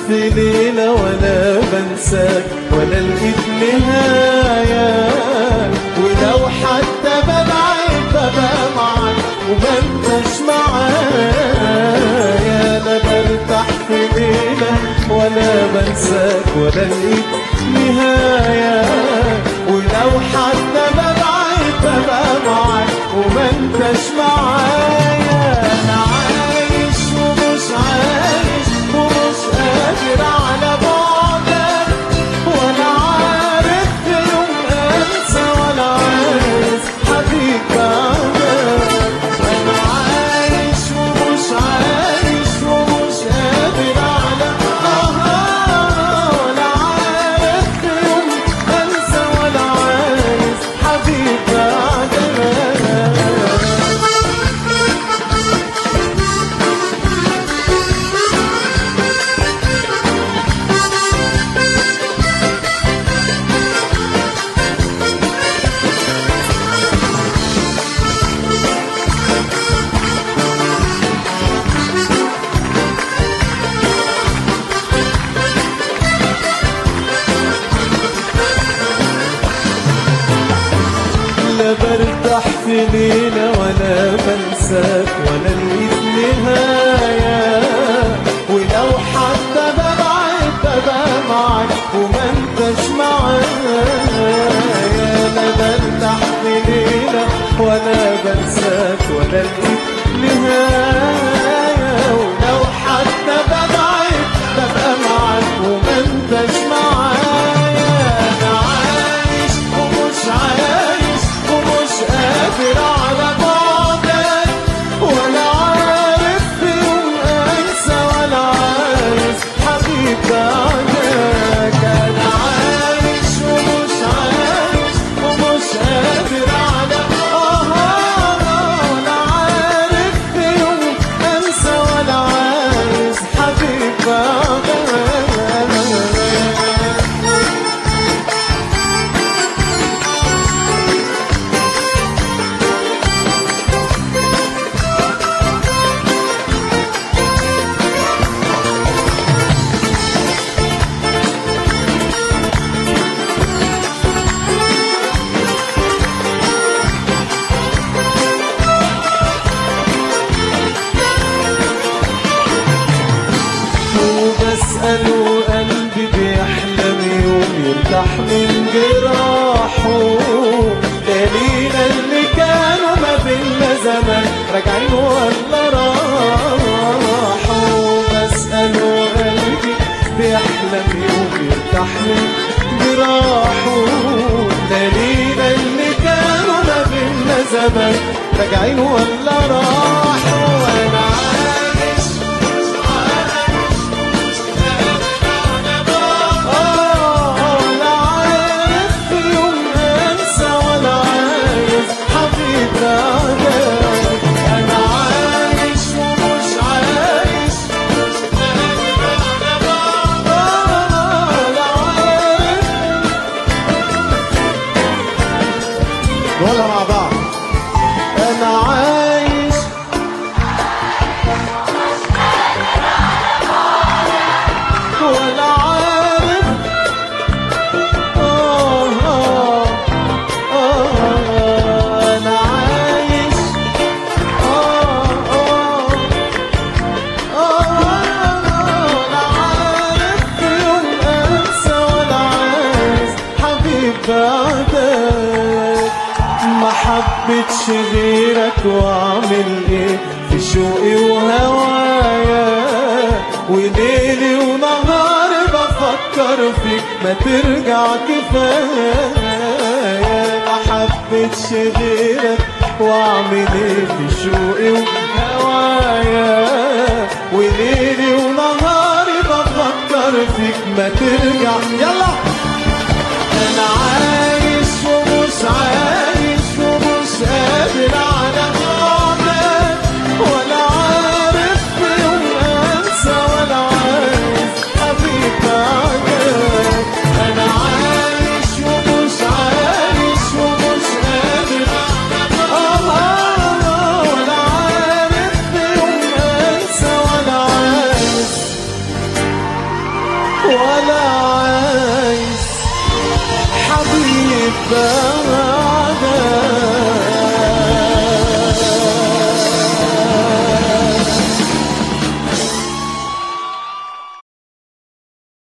في ليلة ولا بنساك ولا لقيت نهاية ولو حتى ببعد ببقى معاك وما انتش معايا لا برتاح في ليلة ولا بنساك ولا لقيت نهاية ولو حتى ببعد ببقى معاك وما انتش معايا انا عايش ومش عايش ومش قادر على بعدك ولا عارف في يوم انسى ولا عايز حبيب بعدك انا عايش ومش عايش ومش قادر على بعدك ولا عارف في يوم انسى ولا عايز حبيب بعدك لا برتاح في ليلة ولا بنساك ولا لقيت نهاية ولو حتى ببعد ببقى معاك وما انتش معايا لا برتاح في ليلة ولا بنساك ولا لقيت نهاية ولو حتى ببعد ببقى معاك وما انتش معايا انا عايش ومش عايش ومش قادر على بعدك ولا عارف في يوم انسى ولا عايز حبيب بعدك انا عايش ومش عايش ومش قادر على آه ولا عارف في يوم انسى ولا عايز حبيب بعدك وبسأل وقلبي بيحلم يوم يرتاح من جراحه دليل اللي كانوا ما بينا زمان راجعين ولا راحوا بسأل وقلبي بيحلم يوم يرتاح من جراحه دليل اللي كانوا ما بينا زمان راجعين ولا راحوا وانا عايش ولا عارف في يوم انسى ولا عايز حبيب بعدك انا عايش ومش عايش ولا عارف نقولها مع بعض انا عايش ولا عارف آه آه آه أنا عايش آه آه آه ولا عارف في يوم أنسى ولا عايز حبيب بعدك ما حبيتش غيرك واعمل ايه في شوقي وهوايا وليلي ونهاري بفكر فيك ما ترجع كفاية ما حبيتش غيرك واعمل ايه في شوقي وهوايا وليلي ونهاري بفكر فيك ما ترجع يلا انا عايش ومش عايش ومش قادر على بعدك ولا عارف في يوم انسى ولا عايز حبيب بعدك انا عايش ومش عايش ومش قادر آه، آه، ولا عارف في يوم انسى ولا عايز ولا عايز حبيب بعدك